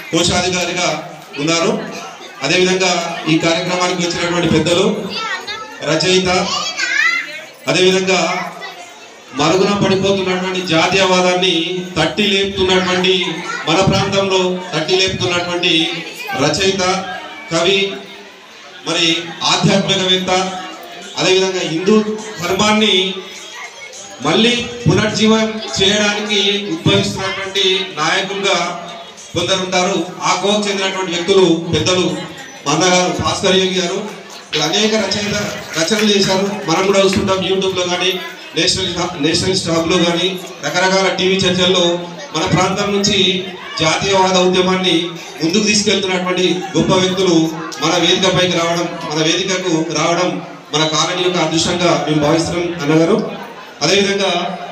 కోశాధికారిగా ఉన్నారు అదేవిధంగా ఈ కార్యక్రమానికి వచ్చినటువంటి పెద్దలు రచయిత అదేవిధంగా మరుగున పడిపోతున్నటువంటి జాతీయవాదాన్ని తట్టి లేపుతున్నటువంటి మన ప్రాంతంలో తట్టి లేపుతున్నటువంటి రచయిత కవి మరి ఆధ్యాత్మికవేత్త అదేవిధంగా హిందూ ధర్మాన్ని మళ్ళీ పునర్జీవం చేయడానికి ఉద్భవిస్తున్నటువంటి నాయకులుగా కొందరు ఉంటారు ఆ కోకు చెందినటువంటి వ్యక్తులు పెద్దలు మా అన్నగారు భాస్కర్ యోగి గారు ఇలా అనేక రచయిత రచనలు చేశారు మనం కూడా చూస్తుంటాం యూట్యూబ్లో కానీ నేషనల్ నేషనల్ స్టాబ్లో కానీ రకరకాల టీవీ చర్చల్లో మన ప్రాంతం నుంచి జాతీయవాద ఉద్యమాన్ని ముందుకు తీసుకెళ్తున్నటువంటి గొప్ప వ్యక్తులు మన వేదికపైకి రావడం మన వేదికకు రావడం మన కాలనీ యొక్క అదృష్టంగా మేము భావిస్తున్నాం అన్నగారు అదేవిధంగా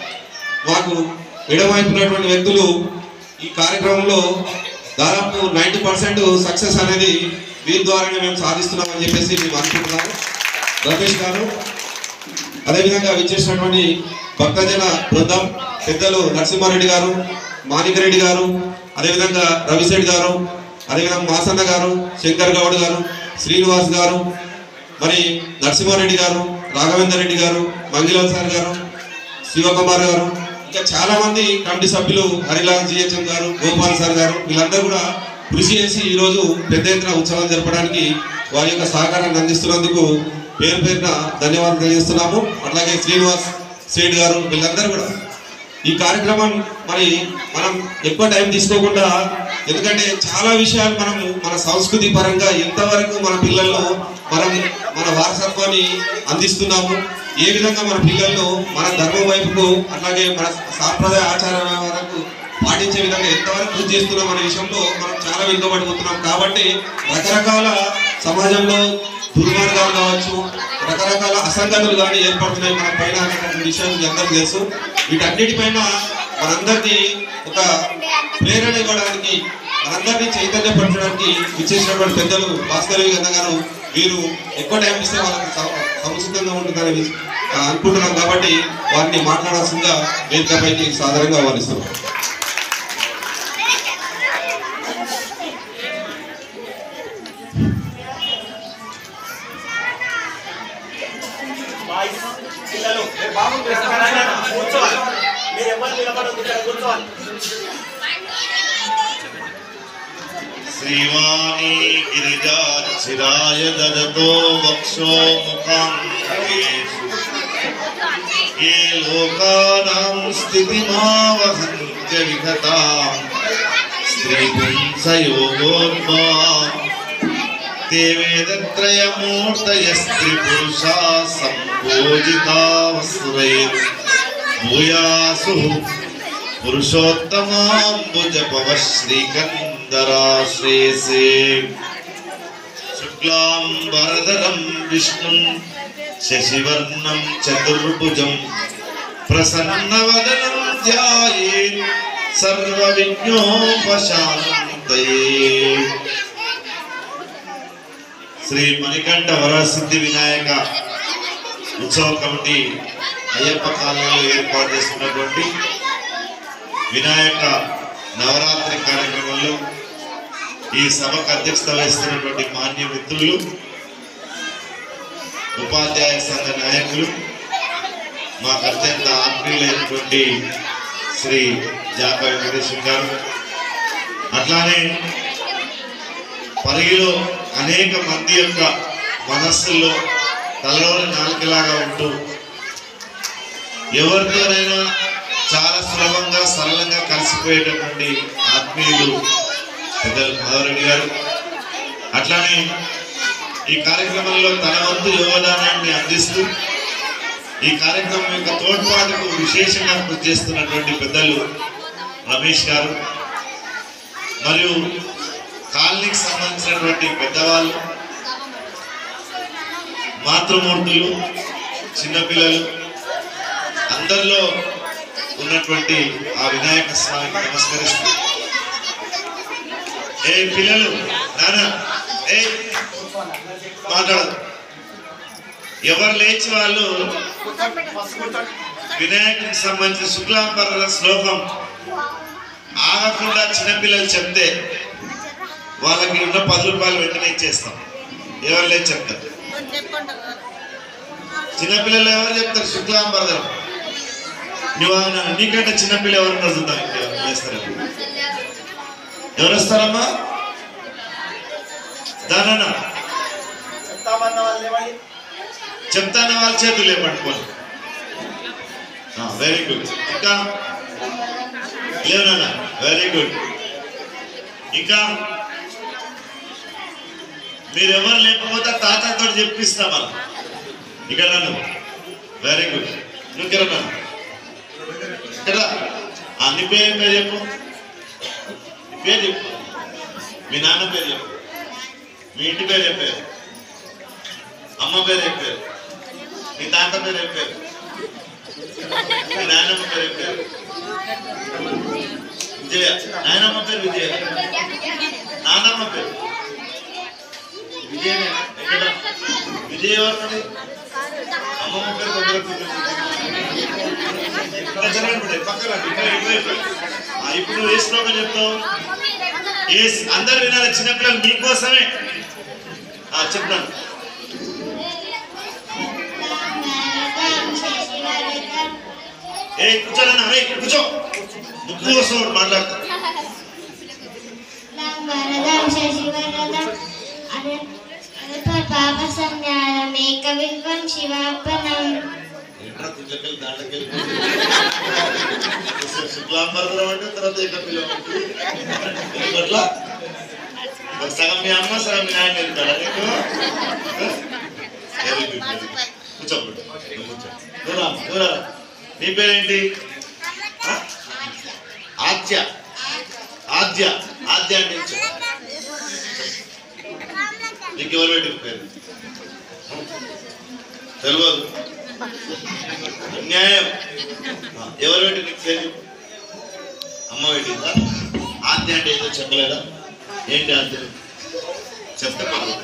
మాకు ఎడమైపున్నటువంటి వ్యక్తులు ఈ కార్యక్రమంలో దాదాపు నైంటీ పర్సెంట్ సక్సెస్ అనేది వీరి ద్వారానే మేము సాధిస్తున్నామని చెప్పేసి మేము అనుకుంటున్నాము రమేష్ గారు అదేవిధంగా విచ్చేసినటువంటి భక్తజన బృందం పెద్దలు నరసింహారెడ్డి గారు మాణికరెడ్డి గారు అదేవిధంగా రవిశెట్టి గారు అదేవిధంగా మాసన్న గారు శంకర్ గౌడ్ గారు శ్రీనివాస్ గారు మరి నరసింహారెడ్డి గారు రాఘవేందర్ రెడ్డి గారు మంగిలాల్ సార్ గారు శివకుమార్ గారు ఇంకా చాలా మంది కమిటీ సభ్యులు హరిలాల్ జిహెచ్ఎం గారు గోపాల్ సార్ గారు వీళ్ళందరూ కూడా కృషి చేసి ఈ రోజు పెద్ద ఎత్తున ఉత్సవాలు జరపడానికి వారి యొక్క సహకారాన్ని అందిస్తున్నందుకు పేరు పేరున ధన్యవాదాలు తెలియజేస్తున్నాము అట్లాగే శ్రీనివాస్ సేడ్ గారు వీళ్ళందరూ కూడా ఈ కార్యక్రమం మరి మనం ఎక్కువ టైం తీసుకోకుండా ఎందుకంటే చాలా విషయాలు మనము మన సంస్కృతి పరంగా ఎంతవరకు మన పిల్లల్లో మనం మన వారసత్వాన్ని అందిస్తున్నాము ఏ విధంగా మన పిల్లల్లో మన ధర్మం వైపుకు అట్లాగే మన సాంప్రదాయ ఆచార వ్యవహారాలకు పాటించే విధంగా ఎంతవరకు కృషి చేస్తున్నాం అనే విషయంలో మనం చాలా వెనుకబడిపోతున్నాం కాబట్టి రకరకాల సమాజంలో దుర్మార్గాలు కావచ్చు రకరకాల అసంగతులు కానీ ఏర్పడుతున్నాయి మన పైన అనేటువంటి విషయం మీ అందరికీ తెలుసు వీటన్నిటిపైన మనందరినీ ఒక ప్రేరణ ఇవ్వడానికి మనందరినీ చైతన్యపరచడానికి ఇచ్చేసినటువంటి పెద్దలు భాస్కర్ అన్న గారు వీరు ఎక్కువ టైం ఇస్తే వాళ్ళకి సమ- సముచితంగా ఉంటుందని వి- ఆ, అనుకుంటున్నాం కాబట్టి వారిని మాట్లాడాల్సిందిగా వేదికపైకి సాధారణంగా ఆహ్వానిస్తున్నాం పిల్లలు మీరు బాగుంది కూర్చోవాలి మీరు ఎవరు నిలబడదు ఇక్కడ కూర్చోవాలి श्रीवाणी गिरिजाचिराय ददतो वक्षो मुखाङ्केषु ये लोकानां स्थितिमावहन्त्य विहताम् स्त्रीपुंसयोगोन्मा ते वेदत्रयमूर्तयस्त्रिपुरुषा सम्पूजितावसुरैः भूयासुः पुरुषोत्तमाम्बुजपव श्रीकन्दराश्रेयसे शुक्लाम्बरधरं विष्णुं शशिवर्णं चतुर्भुजं प्रसन्नवदनं ध्यायेत् सर्वविघ्नोपशान्तये శ్రీ మణికంఠ వరసిద్ధి వినాయక ఉత్సవ కమిటీ అయ్యప్ప కాలంలో ఏర్పాటు చేస్తున్నటువంటి వినాయక నవరాత్రి కార్యక్రమంలో ఈ సభకు అధ్యక్షత వహిస్తున్నటువంటి మాన్య మిత్రులు ఉపాధ్యాయ సంఘ నాయకులు మాకు అత్యంత ఆత్మీయులైనటువంటి శ్రీ జాప వెంకటేశ్వర గారు అట్లానే పరిగిలో అనేక మంది యొక్క మనస్సుల్లో తలలోని నాలుకలాగా ఉంటూ ఎవరితోనైనా చాలా సులభంగా సరళంగా కలిసిపోయేటటువంటి ఆత్మీయులు పెద్దలు మాధవరెడ్డి గారు అట్లానే ఈ కార్యక్రమంలో తన వంతు యోగదానాన్ని అందిస్తూ ఈ కార్యక్రమం యొక్క తోడ్పాటుకు విశేషంగా కృషి చేస్తున్నటువంటి పెద్దలు రమేష్ గారు మరియు కాలనీకి సంబంధించినటువంటి పెద్దవాళ్ళు మాతృమూర్తులు చిన్నపిల్లలు అందరిలో ఉన్నటువంటి ఆ వినాయక స్వామికి నమస్కరిస్తూ ఏ పిల్లలు నానా ఏ మాట్లాడదు ఎవరు లేచి వాళ్ళు వినాయకుడికి సంబంధించిన శుక్లాంబర శ్లోకం ఆగకుండా చిన్నపిల్లలు చెప్తే వాళ్ళకి ఉన్న పది రూపాయలు వెంటనే ఇచ్చేస్తాం ఎవరు లేదు చెప్తారు చిన్నపిల్లలు ఎవరు చెప్తారు శుక్లాంబరదరం నువ్వు ఆయన నీకంటే చిన్నపిల్ల ఎవరు ఉన్నారు చూద్దాం ఇంకెవరు చేస్తారు ఎవరు వస్తారమ్మా దానన్నా చెప్తామన్న వాళ్ళు ఏమని చెప్తాను వాళ్ళ చేతులు పట్టుకోండి వెరీ గుడ్ ఇంకా లేవనా వెరీ గుడ్ ఇంకా మీరు ఎవరు లేకపోతే తాతతో చెప్పిస్తా మనం ఇక్కడ నన్ను వెరీ గుడ్ నువ్వు ఇక్కడ నన్ను ఇక్కడ అన్ని పేరు ఏం పేరు చెప్పు నీ పేరు చెప్పు మీ నాన్న పేరు చెప్పు మీ ఇంటి పేరు చెప్పారు అమ్మ పేరు చెప్పారు మీ తాత పేరు చెప్పారు మీ నాయనమ్మ పేరు చెప్పారు విజయ నాయనమ్మ పేరు విజయ నాన్నమ్మ పేరు విజయ ఎక్కడ విజయ ఎవరు అమ్మమ్మ పేరు కొందరు ఇక్కడ జరగండి బిడ్డ, పక్కన రండి, ఇక్కడ ఇటువైపు. ఆ, ఇప్పుడు నువ్వు ఏ శ్లోకం చెప్తావు ఏ అందరు వినాలి చిన్నపిల్లలు మీకోసమే ఆ, చెప్తాను ఏ కూర్చోనన్నా రే కూర్చో ముక్కు కోసం ఒకటి మాట్లాడతా వరదం శశివరదం పాప సంజ్ఞానం ఏక విల్వం శివార్పణం ఏంట్రా తిండ్లకెళ్ళి దాంట్లకెళ్ళి శుక్లాంబరదరం అంటే తర్వాత ఇక పిల్లలు ఎట్లా ఒక సగం మీ అమ్మ సగం మీ నాయన వెళ్తాడా నీకు వెరీ గుడ్ వెరీ గుడ్ కూర్చోబెట్టు నువ్వు కూర్చో దూరా దూరా నీ పేరేంటి ఆ? ఆద్య ఆద్య ఆద్య అంటే ఏంటి చెప్పు. నీకు ఎవరు పెట్టిన పేరు తెలియదు అన్యాయం ఆ, ఎవరు పెట్టి నీకు పేరు చెప్పు. అమ్మ పెట్టిందా ఆద్య అంటే ఏదో చెప్పలేదా ఏంటి ఆద్య చెప్తే పర్లేదు.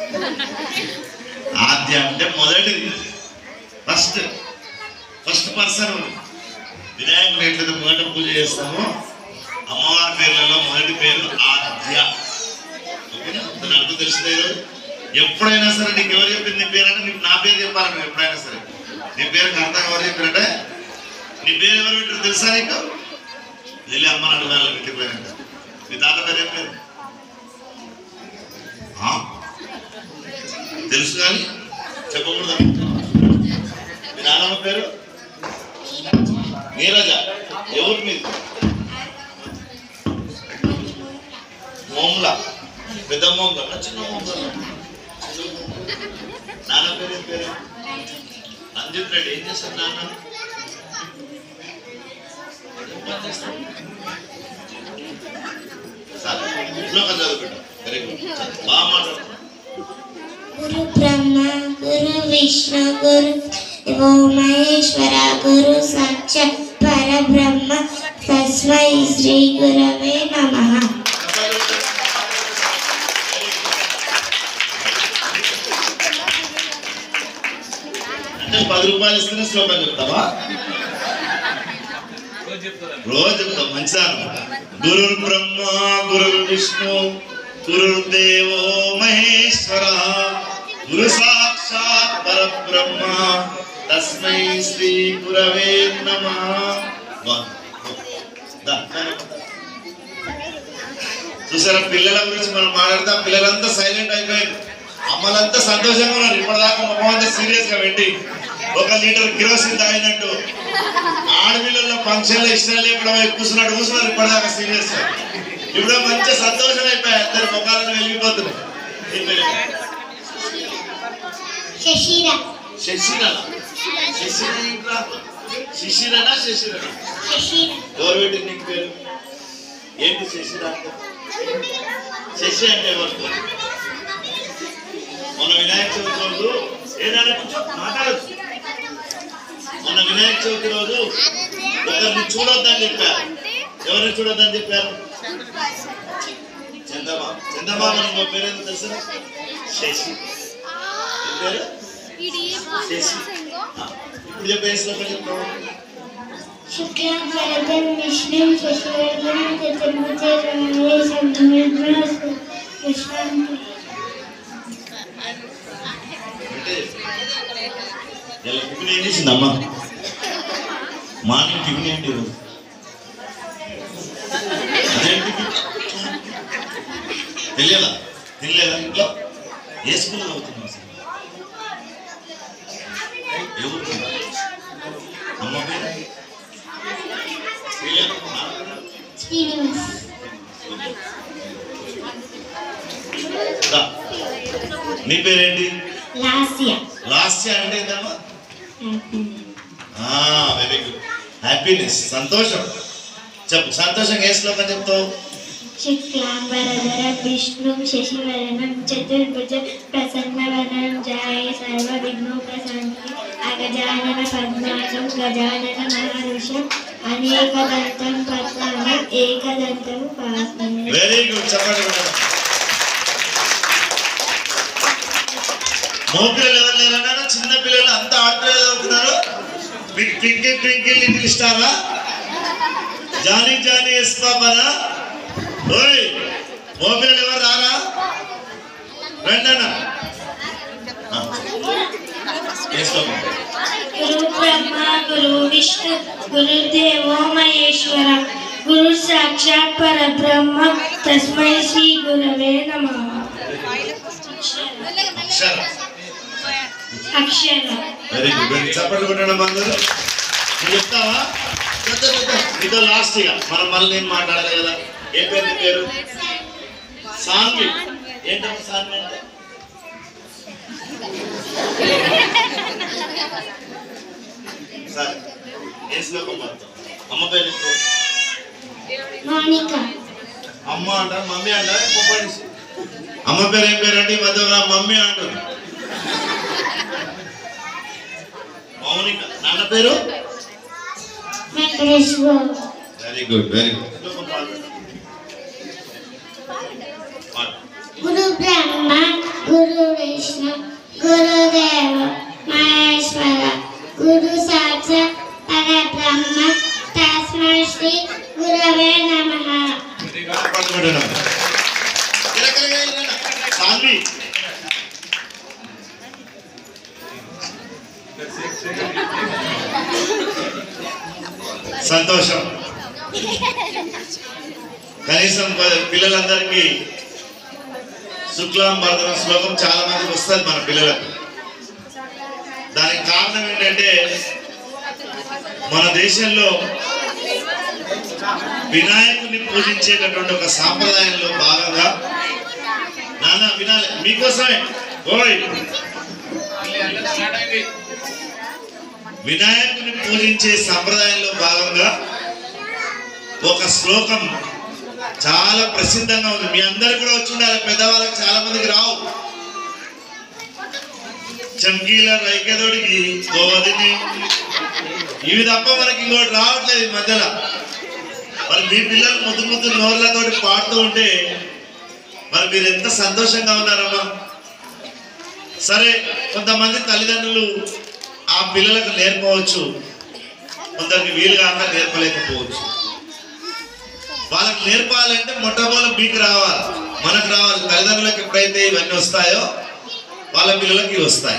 ఆద్య అంటే మొదటిది ఫస్ట్ ఫస్ట్ పర్సన్ వినాయకుడు ఎట్లయితే మొదట పూజ చేస్తామో అమ్మవారి పేర్లలో మొదటి పేరు ఆద్య ఓకేనా దాని అర్థం తెలిసిందే ఈరోజు ఎప్పుడైనా సరే నీకు ఎవరు చెప్పింది నీ పేరు అంటే నీకు నా పేరు చెప్పాలి నువ్వు ఎప్పుడైనా సరే నీ పేరు కర్త ఎవరు చెప్పారంటే నీ పేరు ఎవరు పెట్టారు తెలుసా నీకు వెళ్ళి అమ్మ అడగాలి ఇంటికి పోయినాక మీ తాత పేరు ఏం పేరు ఆ? తెలుసు కానీ చెప్పకూడదు మీ నాన్నమ్మ పేరు నీరజ ఎవరు మీరు మోమ్ల పెద్ద మోమ్ల చిన్న మోమ్ల నాన్న పేరు ఏం పేరు అంజిత్ రెడ్డి ఏం చేస్తారు నాన్న ఏం పని చేస్తారు? చాలు. శ్లోకం చదువుకుంటాం వెరీ గుడ్ బాగా మాట్లాడుతున్నాం గురు బ్రహ్మ గురు విష్ణు గురు దేవో మహేశ్వర గురు సాక్షాత్ పరబ్రహ్మ తస్మై శ్రీ గురవే నమః అంటే పది రూపాయలు ఇస్తేనే శ్లోకం చెప్తావా రోజు చెప్తాం మంచిదాను గురు బ్రహ్మ గురు విష్ణు గురు దేవో మహేశ్వర గురు సాక్షాత్ పరబ్రహ్మ తస్మై శ్రీ గురవే నమ చూసారా పిల్లల గురించి మనం మాట్లాడతాం పిల్లలంతా సైలెంట్ అయిపోయింది అమ్మలంతా సంతోషంగా ఉన్నారు ఇప్పటిదాకా మా అమ్మ అంతా సీరియస్ గా పెట్టి ఒక లీటర్ కిరోసిన్ తాగినట్టు ఆడపిల్లల్లో ఫంక్షన్లో ఇష్టం లేకుండా కూర్చున్నట్టు కూర్చున్నారు ఇప్పటిదాకా సీరియస్ గా ఇప్పుడు మంచి సంతోషం అయిపోయాయి అందరి ముఖాలను వెళ్ళిపోతున్నాయి ఏం పేరు? శశిర శశిరా శశిర ఏంట్రా శిశిరనా శశిరనా శశిర ఎవరు పెట్టి నీకు పేరు ఏంటి శశిర అంటే శశి అంటే ఎవరు మన వినాయక చవితి రోజు ఏదైనా కొంచెం మాట్లాడచ్చు మన వినాయక చవితి రోజు ఒకరిని చూడొద్దని చెప్పారు ఎవరిని చూడొద్దని చెప్పారు చందమా చందమా మన పేరు ఏంటో తెలుసా శశి ఏం పేరు శశి ఆ, ఇప్పుడు చెప్పే శ్లోకం చెప్తావు శుక్లాభరతం విష్ణుం శశివర్ధనం చతుర్భుజం సంధ్యాసం విశ్రాంతి అంటే ఇలా టిఫిన్ ఏం చేసిందమ్మా మార్నింగ్ టిఫిన్ ఏంటి ఈరోజు? అదేం టిఫిన్? తెలియదా తినలేదా ఇంట్లో ఏ స్కూల్ చదువుతున్నావు అసలు ఏ ఊరు? అమ్మ పేరు తెలియదు. శ్రీనివాస్ దా. నీ పేరేంటి లాస్య లాస్య అంటే ఏంటమ్మా వెరీ గుడ్ హ్యాపీనెస్ సంతోషం చెప్పు సంతోషంగా ఏ శ్లోకం చెప్తావు శుక్లాంబరధర విష్ణు శశివరణం చతుర్భుజ ప్రసన్నవనం జాయ సర్వ విఘ్నోపశాంతి అగజానన పద్మాసం గజానన మహర్షం అనేకదంతం పద్మానం ఏకదంతం పాస్మహే వెరీ గుడ్ చెప్పండి మేడం. మోపిల్లలు ఎవరు లేరన్నారా చిన్న పిల్లలు అంతా ఆటలు చదువుతున్నారు మీకు ట్వింకిల్ ట్వింకిల్ లిటిల్ స్టారా జానీ జానీ ఎస్ పాపనా ఓయ్ మోపిల్లలు ఎవరు రారా రండన్నా ఆ. ఏ శ్లోకం? గురు బ్రహ్మ గురు విష్ణు గురుదేవో మహేశ్వర గురు సాక్షాత్ పరబ్రహ్మ తస్మై శ్రీ గురవే నమ Akshara Akshara very good very చప్పట్లు కొట్టడం అందరూ నువ్వు చెప్తావా చెప్తా, చెప్తా. నీతో లాస్ట్ ఇక మనం మళ్ళీ నేను మాట్లాడాలి కదా ఏ పేరు నీ పేరు సాన్వి ఏంటమ్మా సాన్వి అంటే సరే ఏ శ్లోకం పడతాం అమ్మ పేరు చెప్పు. మౌనిక అమ్మ అంటారు మమ్మీ అంటారు పొప్పడిసి అమ్మ పేరు ఏం పేరు అంటే ఈ మధ్య ఒక మమ్మీ అంటుంది మౌనిక నాన్న పేరు Venkateshwara very good very good గురు బ్రహ్మ గురు విష్ణు గురుదేవ మహేశ్వర గురు సాక్షాత్ పరబ్రహ్మ తస్మై శ్రీ గురవే నమః సాన్వి సంతోషం కనీసం ప- పిల్లలందరికీ శుక్లాం భరతన శ్లోకం చాలా మందికి వస్తుంది మన పిల్లలకు దానికి కారణం ఏంటంటే మన దేశంలో వినాయకుని పూజించేటటువంటి ఒక సాంప్రదాయంలో భాగంగా నాన్న వినాలి మీకోసమే ఓయ్ వినాయకుని పూజించే సంప్రదాయంలో భాగంగా ఒక శ్లోకం చాలా ప్రసిద్ధంగా ఉంది మీ అందరు కూడా వచ్చి ఉండాలి పెద్దవాళ్ళకి చాలా మందికి రావు చంకీల రైకెదోడికి గోవదిని ఇవి తప్ప మనకి ఇంకోటి రావట్లేదు ఈ మధ్యలో మరి మీ పిల్లలు ముద్దు ముద్దు నోర్లతోటి పాడుతూ ఉంటే మరి మీరు ఎంత సంతోషంగా ఉన్నారమ్మా సరే కొంతమంది తల్లిదండ్రులు ఆ పిల్లలకు నేర్పవచ్చు కొందరికి వీలు కాక నేర్పలేకపోవచ్చు వాళ్ళకి నేర్పాలంటే మొట్టమొదటి మీకు రావాలి మనకు రావాలి తల్లిదండ్రులకు ఎప్పుడైతే ఇవన్నీ వస్తాయో వాళ్ళ పిల్లలకి ఇవి వస్తాయి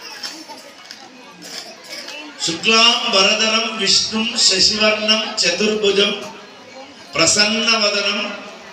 శుక్లాం వరదనం విష్ణుం శశివర్ణం చతుర్భుజం ప్రసన్నవదనం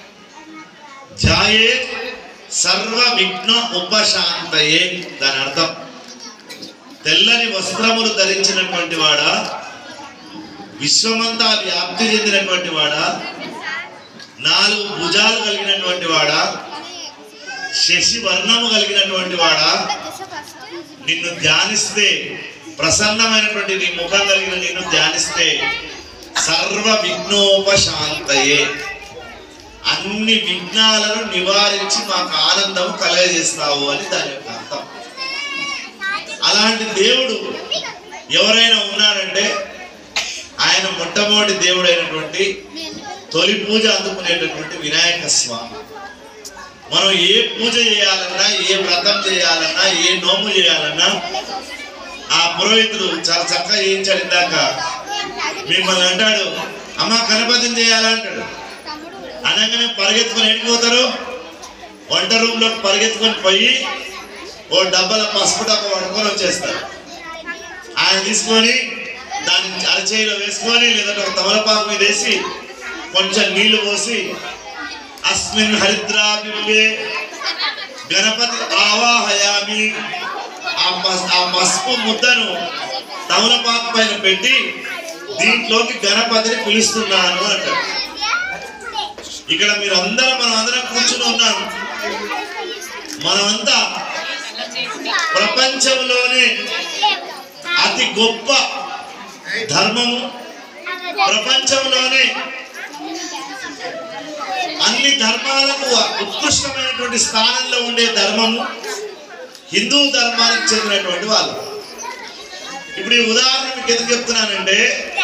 జాయే సర్వ విఘ్న ఉపశాంతయే దాని అర్థం తెల్లని వస్త్రములు ధరించినటువంటి వాడా విశ్వమంతా వ్యాప్తి చెందినటువంటి వాడా నాలుగు భుజాలు కలిగినటువంటి వాడా శశి వర్ణము కలిగినటువంటి వాడా నిన్ను ధ్యానిస్తే ప్రసన్నమైనటువంటి నీ ముఖం కలిగిన నిన్ను ధ్యానిస్తే సర్వ విఘ్నోపశాంతయే అన్ని విఘ్నాలను నివారించి మాకు ఆనందం కలగజేస్తావు అని దాని యొక్క అర్థం అలాంటి దేవుడు ఎవరైనా ఉన్నారంటే ఆయన మొట్టమొదటి దేవుడు అయినటువంటి తొలి పూజ అందుకునేటటువంటి వినాయక స్వామి మనం ఏ పూజ చేయాలన్నా ఏ వ్రతం చేయాలన్నా ఏ నోము చేయాలన్నా ఆ పురోహితుడు చాలా చక్కగా చేయించాడు ఇందాక మిమ్మల్ని అంటాడు అమ్మ గణపతిని చేయాలంటాడు అనగానే పరిగెత్తుకొని వెళ్ళిపోతారు వంట రూమ్లో పరిగెత్తుకొని పోయి ఓ డబ్బాల పసుపు డబ్బా పట్టుకొని వచ్చేస్తారు ఆయన తీసుకొని దాన్ని అరచేయిలో వేసుకొని లేదంటే ఒక తమలపాకు మీద వేసి కొంచెం నీళ్లు పోసి అస్మిన్ హరిద్రాబింబే గణపతి ఆవాహయామి ఆ పస్- ఆ పసుపు ముద్దను తమలపాకు పైన పెట్టి దీంట్లోకి గణపతిని పిలుస్తున్నాను అంటారు ఇక్కడ మీరు అందరం మనం అందరం కూర్చుని ఉన్నాం మనమంతా ప్రపంచంలోనే అతి గొప్ప ధర్మము ప్రపంచంలోనే అన్ని ధర్మాలకు ఉత్కృష్టమైనటువంటి స్థానంలో ఉండే ధర్మము హిందూ ధర్మానికి చెందినటువంటి వాళ్ళు ఇప్పుడు ఈ ఉదాహరణ మీకు ఎందుకు చెప్తున్నానంటే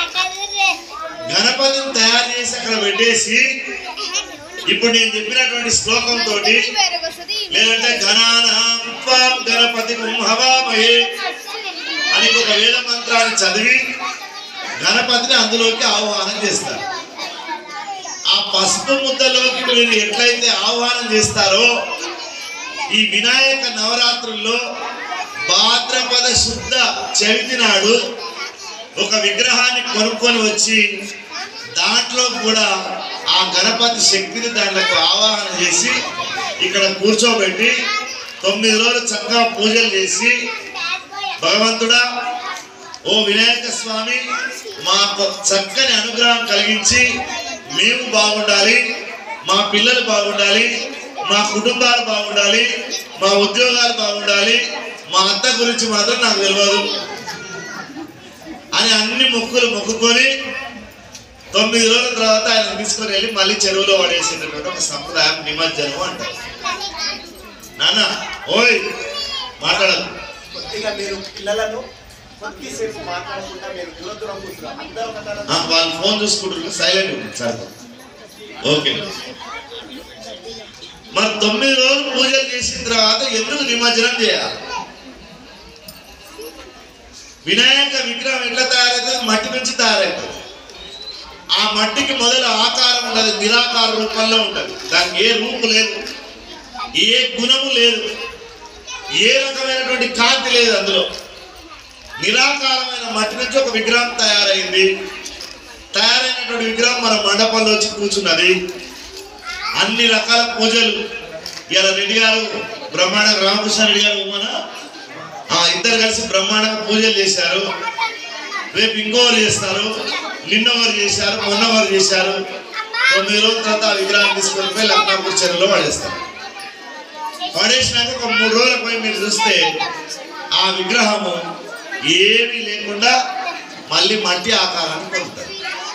గణపతిని తయారు చేసి అక్కడ పెట్టేసి ఇప్పుడు నేను చెప్పినటువంటి శ్లోకం తోటి లేదంటే ఘనానాం త్వాం గణపతి హవామహే అని ఒక వేద మంత్రాన్ని చదివి గణపతిని అందులోకి ఆహ్వానం చేస్తారు ఆ పసుపు ముద్దలోకి మీరు ఎట్లయితే ఆహ్వానం చేస్తారో ఈ వినాయక నవరాత్రుల్లో భాద్రపద శుద్ధ చవితి నాడు ఒక విగ్రహాన్ని కొనుక్కొని వచ్చి దాంట్లో కూడా ఆ గణపతి శక్తిని దాంట్లోకి ఆవాహన చేసి ఇక్కడ కూర్చోబెట్టి తొమ్మిది రోజులు చక్కగా పూజలు చేసి భగవంతుడా ఓ వినాయక స్వామి మాకు చక్కని అనుగ్రహం కలిగించి మేము బాగుండాలి మా పిల్లలు బాగుండాలి మా కుటుంబాలు బాగుండాలి మా ఉద్యోగాలు బాగుండాలి మా అత్త గురించి మాత్రం నాకు తెలియదు అని అన్ని మొక్కులు మొక్కుకొని తొమ్మిది రోజుల తర్వాత ఆయన తీసుకొని వెళ్ళి మళ్ళీ చెరువులో పడేసినటువంటి ఒక సంప్రదాయం నిమజ్జనం అంటారు నాన్న ఓయ్ మాట్లాడదు కొద్దిగా మీరు పిల్లలను కొద్దిసేపు మాట్లాడకుండా మీరు దూరం దూరం కూర్చున్నారు అందరూ ఒకటారా? ఆ, వాళ్ళు ఫోన్ చూసుకుంటారు సైలెంట్ ఉంది సార్ ఓకే మరి తొమ్మిది రోజులు పూజలు చేసిన తర్వాత ఎందుకు నిమజ్జనం చేయాలి వినాయక విగ్రహం ఎట్లా తయారవుతుంది మట్టి నుంచి తయారవుతుంది ఆ మట్టికి మొదలు ఆకారం ఉండదు నిరాకార రూపంలో ఉంటుంది దానికి ఏ రూపు లేదు ఏ గుణము లేదు ఏ రకమైనటువంటి కాంతి లేదు అందులో నిరాకారమైన మట్టి నుంచి ఒక విగ్రహం తయారైంది తయారైనటువంటి విగ్రహం మన మండపంలో వచ్చి కూర్చున్నది అన్ని రకాల పూజలు ఇలా రెడ్డి గారు బ్రహ్మాండ రామకృష్ణ రెడ్డి గారు మన ఆ ఇద్దరు కలిసి బ్రహ్మాండంగా పూజలు చేశారు రేపు ఇంకోరు చేస్తారు నిన్నవారు చేశారు మొన్నవారు చేశారు తొమ్మిది రోజుల తర్వాత ఆ విగ్రహం తీసుకొని పోయి లక్నాపూర్ చెరువులో పడేస్తారు పడేసినాక ఒక మూడు రోజుల పోయి మీరు చూస్తే ఆ విగ్రహము ఏమీ లేకుండా మళ్ళీ మట్టి ఆకారాన్ని పొందుతారు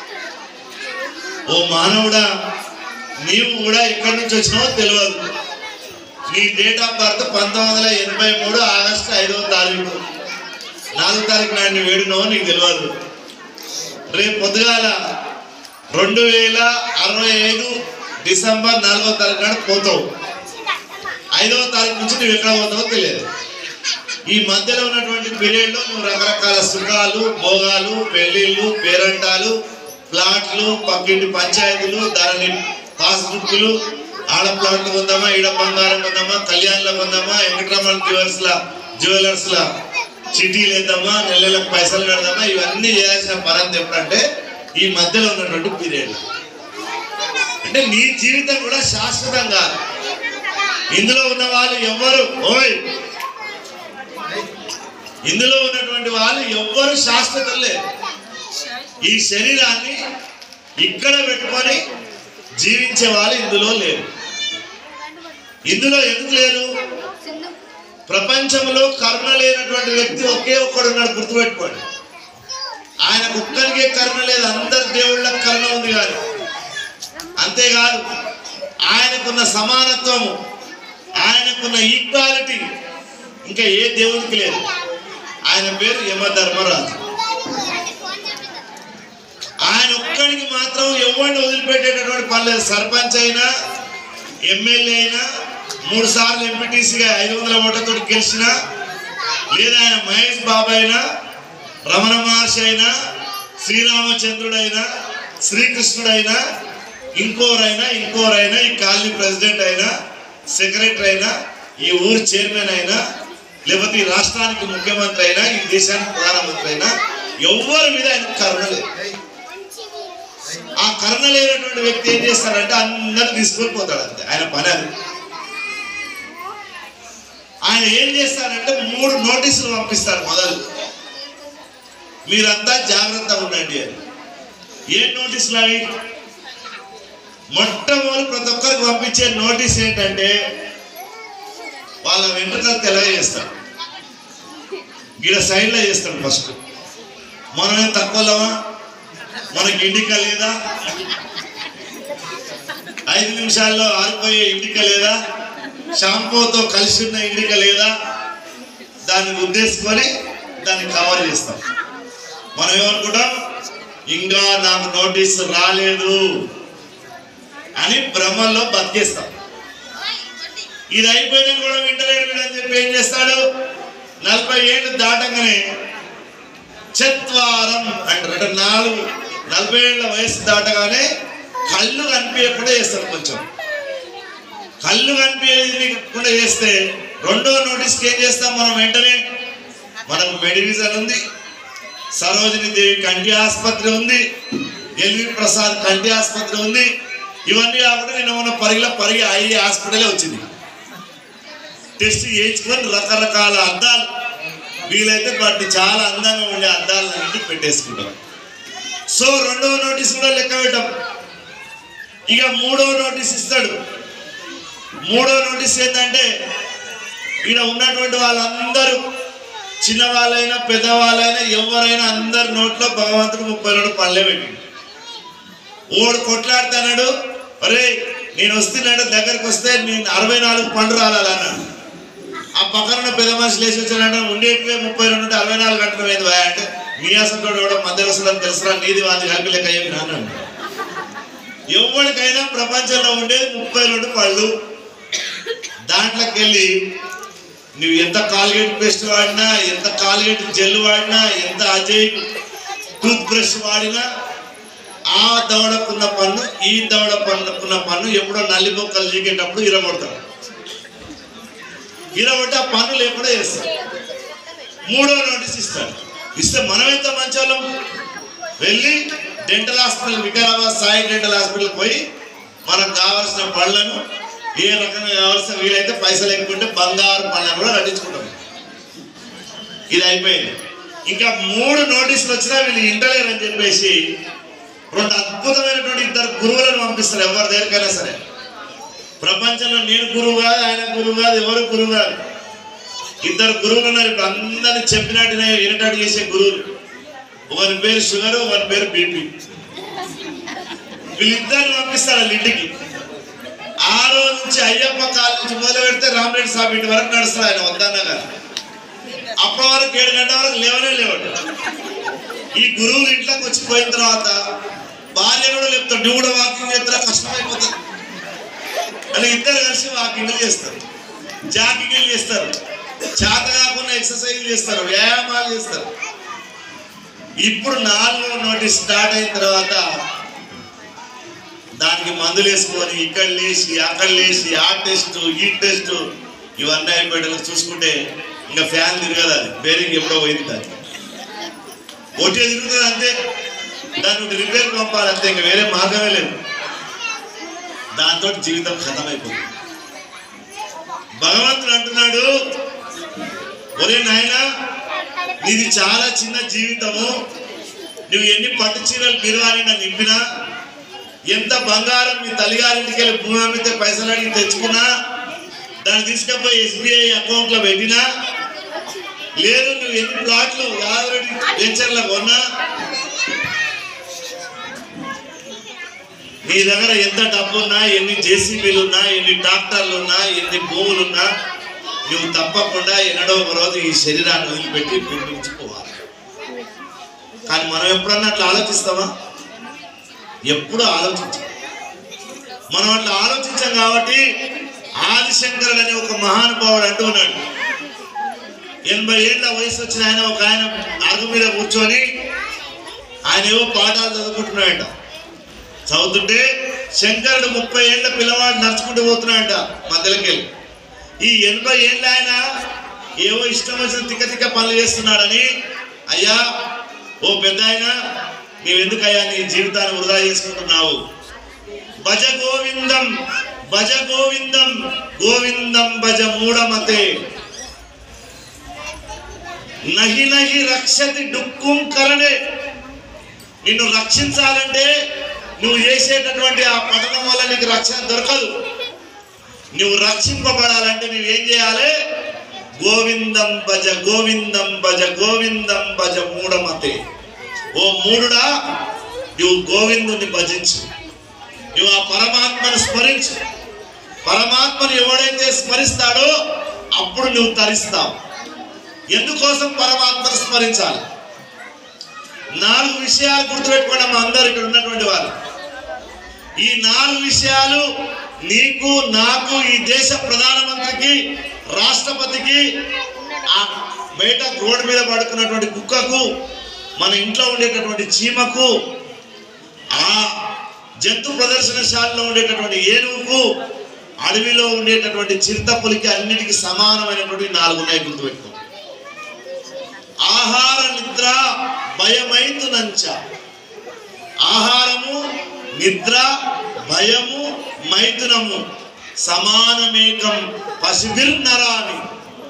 ఓ మానవుడా నీవు కూడా ఎక్కడి నుంచి వచ్చినావో తెలియదు నీ డేట్ ఆఫ్ బర్త్ పంతొమ్మిది వందల ఎనభై మూడు ఆగస్టు ఐదవ తారీఖు నాలుగో తారీఖు నాడు నువ్వు ఏడున్నావో నీకు తెలియదు రేపు పొద్దుగాల రెండు వేల అరవై ఐదు డిసెంబర్ నాలుగో తారీఖు నాడు పోతావు ఐదవ తారీఖు నుంచి నువ్వు ఎక్కడ పోతావో తెలియదు ఈ మధ్యలో ఉన్నటువంటి పీరియడ్ లో నువ్వు రకరకాల సుఖాలు భోగాలు పెళ్లిళ్ళు పేరంటాలు ప్లాట్లు పక్కింటి పంచాయతీలు ధరని పాస్బుక్లు ఆడ ప్లాట్లు కొందామా ఈడ బంగారం కొందామా కళ్యాణ్లో కొందామా వెంకటరమణ జ్యువెలర్స్ లా జ్యువెలర్స్ లా చిటీలు వేద్దామా నెల నెలకు పైసలు కడదామా ఇవన్నీ చేయాల్సిన పరంతి ఎప్పుడంటే ఈ మధ్యలో ఉన్నటువంటి పీరియడ్ అంటే నీ జీవితం కూడా శాశ్వతం కాదు ఇందులో ఉన్న వాళ్ళు ఎవ్వరు ఓయ్ ఇందులో ఉన్నటువంటి వాళ్ళు ఎవ్వరు శాశ్వతం లేదు ఈ శరీరాన్ని ఇక్కడ పెట్టుకొని జీవించే వాళ్ళు ఇందులో లేరు ఇందులో ఎందుకు లేరు ప్రపంచంలో కరుణ లేనటువంటి వ్యక్తి ఒకే ఒక్కడు ఉన్నాడు గుర్తుపెట్టుకోండి ఆయన ఒక్కరికే కరుణ లేదు అందరి దేవుళ్ళకి కరుణ ఉంది కానీ అంతేకాదు ఆయనకున్న సమానత్వము ఆయనకున్న ఈక్వాలిటీ ఇంకా ఏ దేవుడికి లేదు ఆయన పేరు యమధర్మరాజు ఆయన ఒక్కడికి మాత్రం ఎవరిని వదిలిపెట్టేటటువంటి పని లేదు సర్పంచ్ అయినా ఎమ్మెల్యే అయినా మూడు సార్లు ఎంపీటీసీగా ఐదు వందల ఓట్లతో గెలిచిన లేదా ఆయన మహేష్ బాబు అయినా రమణ మహర్షి అయినా శ్రీరామచంద్రుడైనా శ్రీకృష్ణుడైనా ఇంకోరైనా ఇంకోరైనా ఈ కాలనీ ప్రెసిడెంట్ అయినా సెక్రటరీ అయినా ఈ ఊరు చైర్మన్ అయినా లేకపోతే ఈ రాష్ట్రానికి ముఖ్యమంత్రి అయినా ఈ దేశానికి ప్రధానమంత్రి అయినా ఎవరి మీద ఆయన కరుణ లేదు ఆ కరుణ లేనటువంటి వ్యక్తి ఏం చేస్తాడంటే అందరు తీసుకొని పోతాడు అంతే ఆయన పని అది ఆయన ఏం చేస్తారంటే మూడు నోటీసులు పంపిస్తారు మొదలు మీరంతా జాగ్రత్తగా ఉండండి అని ఏం నోటీసులు అవి మొట్టమొదటి ప్రతి ఒక్కరికి పంపించే నోటీస్ ఏంటంటే వాళ్ళ వెంట్రుకలు తెల్లగా చేస్తారు గిడ సైడ్లో చేస్తాడు ఫస్ట్ మనమేం తక్కువలమా మనకి ఇండిక లేదా ఐదు నిమిషాల్లో ఆరిపోయే ఇండిక లేదా షాంపూతో కలిసి ఉన్న ఇండిక లేదా దాన్ని ఉద్దేశించుకొని దాన్ని కవర్ చేస్తాం మనం ఏమనుకుంటాం ఇంకా నాకు నోటీస్ రాలేదు అని భ్రమల్లో బతికేస్తాం ఇది అయిపోయినా కూడా వింటలేడు వీడని చెప్పి ఏం చేస్తాడు నలభై ఏళ్ళు దాటంగానే చత్వారం అంటారు అంటే నాలుగు నలభై ఏళ్ళ వయసు దాటగానే కళ్ళు కనిపించకుండా చేస్తాడు కొంచెం కళ్ళు కనిపించకుండా చేస్తే రెండో నోటీస్కి ఏం చేస్తాం మనం వెంటనే మనకు మెడివిజన్ ఉంది సరోజిని దేవి కంటి ఆసుపత్రి ఉంది ఎల్వి ప్రసాద్ కంటి ఆసుపత్రి ఉంది ఇవన్నీ కాకుండా నిన్న మన పరిగిలో పరిగి ఐ హాస్పిటలే వచ్చింది టెస్ట్ చేయించుకొని రకరకాల అద్దాలు వీలైతే వాటిని చాలా అందంగా ఉండే అద్దాలన్నింటి పెట్టేసుకుంటాం సో రెండవ నోటీస్ కూడా లెక్క పెట్టాం ఇక మూడవ నోటీస్ ఇస్తాడు మూడవ నోటీస్ ఏంటంటే ఈడ ఉన్నటువంటి వాళ్ళందరూ చిన్నవాళ్ళైనా పెద్దవాళ్ళైనా ఎవరైనా అందరి నోట్లో భగవంతుడు ముప్పై రెండు పనులే పెట్టి ఓడు కొట్లాడుతున్నాడు అరే నేను వస్తున్నాడు దగ్గరికి వస్తే నేను అరవై నాలుగు పండు రాలన్నాడు ఆ పక్కన ఉన్న పెద్ద మనిషి లేచి వచ్చాడంటే ఉండేటివే ముప్పై రెండు ఉంటే అరవై నాలుగు గంటలు ఏంది భయ అంటే నీ అసలు కూడా మధ్య వస్తుందని తెలుసురా నీది వాళ్ళది కలిపి లెక్క చెప్పి నాన్న ఎవరికైనా ప్రపంచంలో ఉండేది ముప్పై రెండు పళ్ళు దాంట్లోకి వెళ్ళి నువ్వు ఎంత కాల్గేట్ పేస్ట్ వాడినా ఎంత కాల్గేట్ జెల్ వాడినా ఎంత అజయ్ టూత్ బ్రష్ వాడినా ఆ దవడకున్న పన్ను ఈ దవడ పన్నుకున్న పన్ను ఎప్పుడో నల్లి బొక్కలు చీకేటప్పుడు ఇరగొడతాడు ఇరగొట్టి ఆ పన్ను లేకుండా చేస్తాడు మూడో నోటీస్ ఇస్తాడు ఇస్తే మనం ఎంత మంచి వాళ్ళం వెళ్ళి dental hospital Vikarabad Sai dental hospital పోయి మనకు కావాల్సిన పళ్ళను ఏ రకంగా కావాల్సిన వీలైతే పైసలు ఎక్కుంటే బంగారు పళ్ళను కూడా కట్టించుకుంటాం ఇది అయిపోయింది ఇంకా మూడు నోటీసులు వచ్చినా వీళ్ళు ఇంటలేరు అని చెప్పేసి రెండు అద్భుతమైనటువంటి ఇద్దరు గురువులను పంపిస్తారు ఎవరి దగ్గరికైనా సరే ప్రపంచంలో నేను గురువు కాదు ఆయన గురువు కాదు ఎవరు గురువు కాదు ఇద్దరు గురువులు ఉన్నారు ఇప్పుడు అందరిని చెప్పినట్టు వినటట్టు చేసే గురువులు ఒకరి పేరు షుగర్ ఒకరి పేరు బీపీ వీళ్ళిద్దరిని పంపిస్తారు వాళ్ళ ఇంటికి ఆ రోజు నుంచి అయ్యప్ప కాల నుంచి మొదలు పెడితే రామరెడ్డి స్వామి ఇంటి వరకు నడుస్తారు ఆయన వద్దన్న గారు అప్పటి వరకు ఏడు గంటల వరకు లేవనే లేవడు ఈ గురువులు ఇంట్లోకి వచ్చి పోయిన తర్వాత భార్య కూడా లేపుతాడు నువ్వు కూడా వాకింగ్ చేస్తారా కష్టమైపోతుంది అని ఇద్దరు కలిసి వాకింగ్ చేస్తారు జాకింగ్ చేస్తారు చేత కాకుండా ఎక్సర్సైజ్ చేస్తారు వ్యాయామాలు చేస్తారు ఇప్పుడు నాలుగో నోటీస్ స్టార్ట్ అయిన తర్వాత దానికి మందులు వేసుకొని ఇక్కడ లేచి అక్కడ లేచి ఆ టెస్ట్ ఈ టెస్ట్ ఇవన్నీ అయిపోయేటప్పుడు చూసుకుంటే ఇంకా ఫ్యాన్ తిరగదు అది బేరింగ్ ఎప్పుడో పోయింది దాన్ని ఒకటే తిరుగుతుంది అంతే దాన్ని రిపేర్ పంపాలి అంతే ఇంకా వేరే మార్గమే లేదు దాంతో జీవితం ఖతమైపోతుంది భగవంతుడు అంటున్నాడు ఒరే నాయనా నీది చాలా చిన్న జీవితము నువ్వు ఎన్ని పట్టు చీరలు బిరువానినా నింపినా ఎంత బంగారం మీ తల్లిగారింటికి వెళ్ళి భూమి అమ్మితే పైసలు అడిగి తెచ్చుకున్నా దాన్ని తీసుకపోయి ఎస్బీఐ అకౌంట్ లో పెట్టినా లేదు నువ్వు ఎన్ని ప్లాట్లు యాదరెడ్డి వెంచర్లో కొన్నా నీ దగ్గర ఎంత డబ్బు ఉన్నా ఎన్ని జేసీబీలు ఉన్నా ఎన్ని ట్రాక్టర్లు ఉన్నా ఎన్ని భూములు ఉన్నా నువ్వు తప్పకుండా ఎన్నడో ఒక రోజు ఈ శరీరాన్ని వదిలిపెట్టి భూమించుకోవాలి కానీ మనం ఎప్పుడన్నా అట్లా ఆలోచిస్తామా ఎప్పుడు ఆలోచించాం మనం అట్లా ఆలోచించాం కాబట్టి ఆదిశంకరుడు అనే ఒక మహానుభావుడు అంటూ ఉన్నాడు ఎనభై ఏళ్ళ వయసు వచ్చిన ఆయన ఒక ఆయన అరుగు మీద కూర్చొని ఆయన ఏవో పాఠాలు చదువుకుంటున్నాడట చదువుతుంటే శంకరుడు ముప్పై ఏళ్ళ పిల్లవాడు నడుచుకుంటూ పోతున్నాడంట మధ్యలోకి వెళ్ళి ఈ ఎనభై ఏళ్ళ ఆయన ఏవో ఇష్టం వచ్చిన తిక్క తిక్క పనులు చేస్తున్నాడని అయ్యా ఓ పెద్ద ఆయన నీవెందుకయ్యా నీ జీవితాన్ని వృధా చేసుకుంటున్నావు భజ గోవిందం భజ గోవిందం గోవిందం భజ మూఢమతే నహి నహి రక్షతి డుక్కుం కరణే నిన్ను రక్షించాలంటే నువ్వు చేసేటటువంటి ఆ పఠనం వల్ల నీకు రక్షణ దొరకదు నువ్వు రక్షింపబడాలంటే నువ్వేం చేయాలి గోవిందం భజ గోవిందం భజ గోవిందం భజ మూఢమతే ఓ మూడుడా నువ్వు గోవిందుని భజించు నువ్వు ఆ పరమాత్మను స్మరించు పరమాత్మను ఎవడైతే స్మరిస్తాడో అప్పుడు నువ్వు తరిస్తావు ఎందుకోసం పరమాత్మను స్మరించాలి నాలుగు విషయాలు గుర్తుపెట్టుకోండి మా అందరు ఇక్కడ ఉన్నటువంటి వారు ఈ నాలుగు విషయాలు నీకు నాకు ఈ దేశ ప్రధానమంత్రికి రాష్ట్రపతికి ఆ బయట రోడ్డు మీద పడుకున్నటువంటి కుక్కకు మన ఇంట్లో ఉండేటటువంటి చీమకు ఆ జంతు ప్రదర్శనశాలలో ఉండేటటువంటి ఏనుగుకు అడవిలో ఉండేటటువంటి చిరుతపులికి అన్నిటికీ సమానమైనటువంటి నాలుగు ఉన్నాయి గుర్తుపెట్టుకో ఆహార నిద్ర భయమైతునంచ ఆహారము నిద్ర భయము మైథునము సమానమేకం పసిబిర్నరాని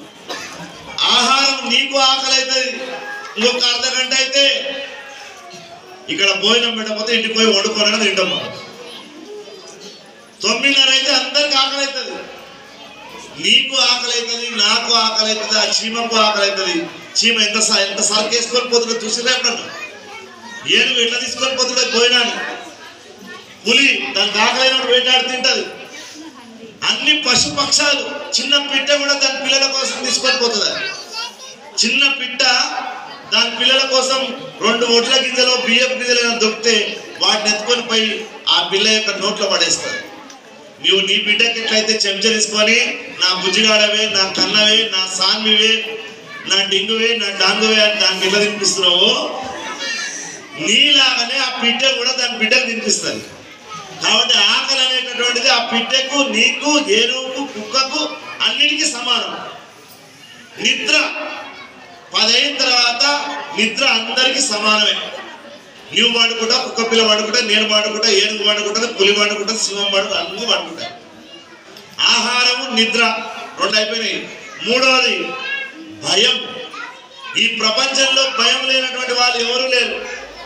ఆహారం నీకు ఆకలి అవుతుంది ఇంకొక అర్ధ గంట అయితే ఇక్కడ భోజనం పెట్టకపోతే ఇంటికి పోయి వండుకోనని తింటాం మనం తొమ్మిదిన్నర అయితే అందరికి ఆకలి అవుతుంది నీకు ఆకలి అవుతుంది నాకు ఆకలి అవుతుంది ఆ చీమకు ఆకలి అవుతుంది చీమ ఎంత స- ఎంత సరుకు వేసుకొని పోతుందో చూసిరా ఎప్పుడన్నా ఏనుగు ఎట్లా తీసుకొని పోతుందో పోయినాను పులి దానికి ఆకలైనప్పుడు వేటాడి తింటది అన్ని పశు పక్షాలు చిన్న పిట్ట కూడా దాని పిల్లల కోసం తీసుకొని పోతుంది చిన్న పిట్ట దాని పిల్లల కోసం రెండు ఒడ్ల గింజలు బియ్యపు గింజలు ఏమైనా దొరికితే వాటిని ఎత్తుకొని పోయి ఆ పిల్ల యొక్క నోట్లో పడేస్తారు నీవు నీ బిడ్డకి ఎట్లయితే చెంచా తీసుకొని నా బుజ్జిగాడవే నా కన్నవే నా సాన్వివే నా డింగువే నా డాంగువే అని దానికి ఎట్లా తినిపిస్తున్నావో నీలాగానే ఆ పిట్ట కూడా దాని బిడ్డకు తినిపిస్తుంది కాబట్టి ఆకలి అనేటటువంటిది ఆ పిట్టకు నీకు ఏనుగుకు కుక్కకు అన్నిటికీ సమానం నిద్ర పదైన తర్వాత నిద్ర అందరికీ సమానమే నీవు వాడుకుంటా కుక్క పిల్ల వాడుకుంటా నేను వాడుకుంటా ఏనుగు వాడుకుంటా పులి వాడుకుంటా సింహం వాడుకుంటా అన్ని వాడుకుంటా ఆహారము నిద్ర రెండు అయిపోయినాయి మూడవది భయం ఈ ప్రపంచంలో భయం లేనటువంటి వాళ్ళు ఎవరు లేరు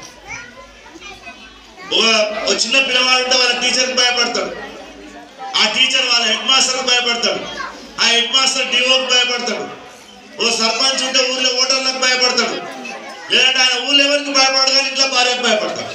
ఒక ఒక చిన్న పిల్లవాడు ఉంటే వాళ్ళ టీచర్కి భయపడతాడు ఆ టీచర్ వాళ్ళ హెడ్ మాస్టర్కి భయపడతాడు ఆ హెడ్ మాస్టర్ డిఓకి భయపడతాడు ఓ సర్పంచ్ ఉంటే ఊర్లో ఓటర్లకు భయపడతాడు లేదంటే ఆయన ఊళ్ళో ఎవరికి భయపడదు కానీ ఇంట్లో భార్యకు భయపడతాడు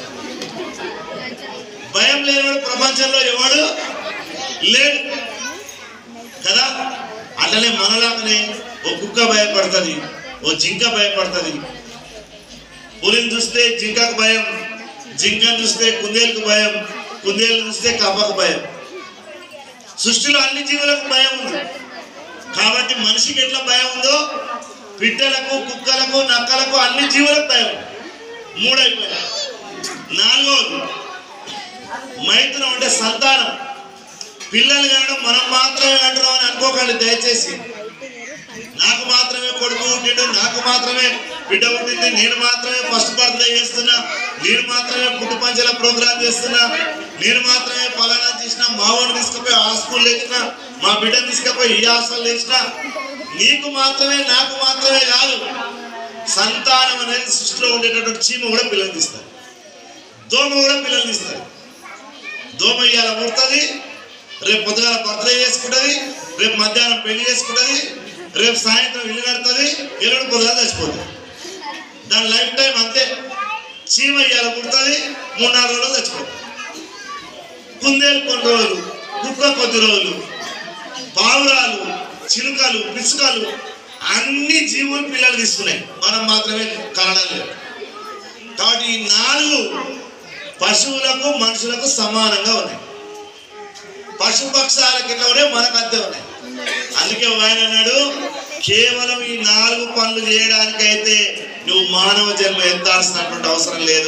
భయం లేనివాడు ప్రపంచంలో ఎవడు లేడు కదా అట్లనే మనలాగానే ఓ కుక్క భయపడుతుంది ఓ జింక భయపడుతుంది పులిని చూస్తే జింకకు భయం జింకను చూస్తే కుందేలుకు భయం కుందేలు చూస్తే కప్పకు భయం సృష్టిలో అన్ని జీవులకు భయం ఉంది కాబట్టి మనిషికి ఎట్లా భయం ఉందో పిట్టలకు కుక్కలకు నక్కలకు అన్ని జీవులకు భయం మూడైపోయినాయి నాలుగవది మైథునం అంటే సంతానం పిల్లలు కనడం మనం మాత్రమే అంటున్నాం అని అనుకోకండి దయచేసి నాకు మాత్రమే కొడుకు పుట్టిండు నాకు మాత్రమే బిడ్డ పుట్టింది నేను మాత్రమే ఫస్ట్ బర్త్డే చేస్తున్నా నేను మాత్రమే పుట్టు పంచల ప్రోగ్రామ్ చేస్తున్నా నేను మాత్రమే ఫలానా చేసిన మా వాడిని తీసుకుపోయి ఆ స్కూల్ వేసిన మా బిడ్డను తీసుకుపోయి ఈ హాస్టల్ వేసిన నీకు మాత్రమే నాకు మాత్రమే కాదు సంతానం అనేది సృష్టిలో ఉండేటటువంటి చీమ కూడా పిల్లలు తీస్తారు దోమ కూడా పిల్లలు తీస్తారు దోమ ఇవాళ పుడుతుంది రేపు పొద్దుగాల బర్త్డే చేసుకుంటుంది రేపు మధ్యాహ్నం పెళ్లి చేసుకుంటుంది రేపు సాయంత్రం ఇల్లు కడుతుంది ఎల్లుండి పొద్దుగాల చచ్చిపోతుంది దాని లైఫ్ టైం అంతే చీమ ఇవాళ పుడుతుంది మూడు నాలుగు రోజులు చచ్చిపోతుంది కుందేలు కొన్ని రోజులు కుక్క కొద్ది రోజులు పావురాలు చిలుకలు పిచ్చుకలు అన్ని జీవులు పిల్లలు తీసుకున్నాయి మనం మాత్రమే కనడం లేదు కాబట్టి ఈ నాలుగు పశువులకు మనుషులకు సమానంగా ఉన్నాయి పశుపక్షాలకు ఎట్లా ఉన్నాయి మనకు అంతే ఉన్నాయి అందుకే ఒక ఆయన అన్నాడు కేవలం ఈ నాలుగు పనులు చేయడానికైతే నువ్వు మానవ జన్మ ఎత్తాల్సినటువంటి అవసరం లేదు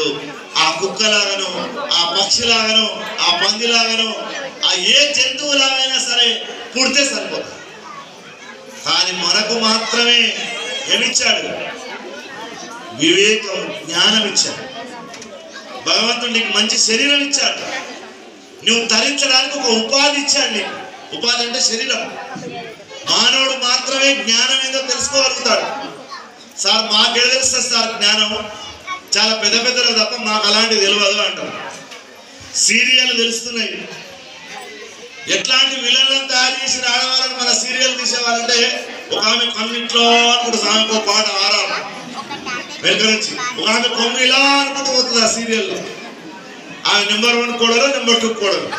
ఆ కుక్కలాగానో ఆ పక్షిలాగానో ఆ పందిలాగానో ఆ ఏ జంతువులాగైనా సరే పుడితే సరిపోతుంది కానీ మనకు మాత్రమే ఏమిచ్చాడు వివేకం జ్ఞానం ఇచ్చాడు భగవంతుడు నీకు మంచి శరీరం ఇచ్చాడు నువ్వు తరించడానికి ఒక ఉపాధి ఇచ్చాడు నీకు ఉపాధి అంటే శరీరం మానవుడు మాత్రమే జ్ఞానం ఏదో తెలుసుకోగలుగుతాడు సార్ మాకేడ తెలుస్తుంది సార్ జ్ఞానం చాలా పెద్ద పెద్దలు తప్ప మాకు అలాంటివి తెలియదు అంటారు సీరియల్ తెలుస్తున్నాయి ఎట్లాంటి విలన్లను తయారు చేసిన ఆడవాళ్ళని మన సీరియల్ తీసేవాళ్ళంటే ఒక ఆమె కన్నింట్లో అనుకుంటుంది ఆమెకు ఒక పాట ఆరాలు వెనుక నుంచి ఒక ఆమె కొమ్మి ఇలా అనుకుంటూ పోతుంది ఆ సీరియల్లో ఆమె నెంబర్ వన్ కూడలు నెంబర్ టూ కూడలు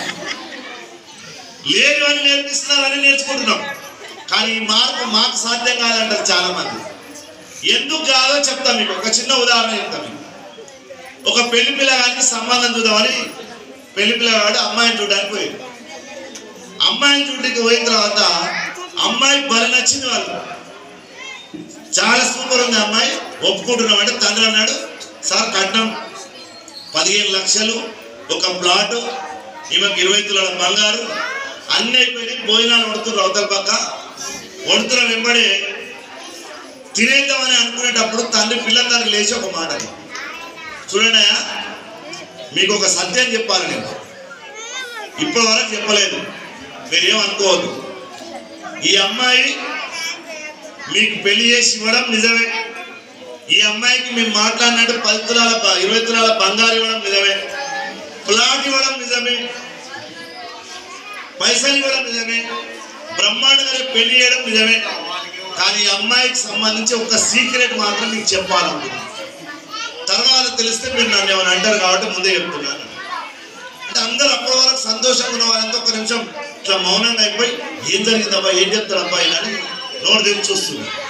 లేనివని నేర్పిస్తున్నారని నేర్చుకుంటున్నాం కానీ ఈ మార్పు మాకు సాధ్యం కాదంటారు చాలా మంది ఎందుకు కాదో చెప్తాం మీకు ఒక చిన్న ఉదాహరణ చెప్తాం మీకు ఒక పెళ్లి పిల్లగానికి సంబంధం చూద్దామని పెళ్లి పిల్లగాడు అమ్మాయిని చూడడానికి పోయింది అమ్మాయిని చూడడానికి పోయిన తర్వాత అమ్మాయి బలి నచ్చింది వాళ్ళు చాలా సూపర్ ఉంది అమ్మాయి ఒప్పుకుంటున్నాం అంటే తండ్రి అన్నాడు సార్ కట్నం పదిహేను లక్షలు ఒక ప్లాట్ ఈమెకు ఇరవై తులాల బంగారు అన్ని అయిపోయినాయి భోజనాలు వండుతున్నారు అవతల పక్క వండుతున్న వెంబడి తినేద్దామని అనుకునేటప్పుడు తండ్రి పిల్లల తండ్రి లేచి ఒక మాట అన్నాడు. చూడండి అయ్యా, మీకు ఒక సత్యం చెప్పాలి నేను ఇప్పటి వరకు చెప్పలేదు మీరేం అనుకోవద్దు ఈ అమ్మాయి మీకు పెళ్లి చేసి ఇవ్వడం నిజమే ఈ అమ్మాయికి మేము మాట్లాడినట్టు పది తులాల బ- ఇరవై తులాల బంగారు ఇవ్వడం నిజమే ప్లాట్ ఇవ్వడం నిజమే పైసలు ఇవ్వడం నిజమే బ్రహ్మాండంగా పెళ్లి చేయడం నిజమే కానీ ఈ అమ్మాయికి సంబంధించి ఒక సీక్రెట్ మాత్రం మీకు చెప్పాలనుకుంటున్నాను తర్వాత తెలిస్తే మీరు నన్ను ఏమైనా అంటారు కాబట్టి ముందే చెప్తున్నాను అంటే అందరూ అప్పటి వరకు సంతోషంగా ఉన్న వాళ్ళంతా ఒక నిమిషం ఇట్లా మౌనంగా అయిపోయి ఏం జరిగిందబ్బా ఏం చెప్తాడబ్బా ఇలా అని నోరు తెరిచి చూస్తున్నారు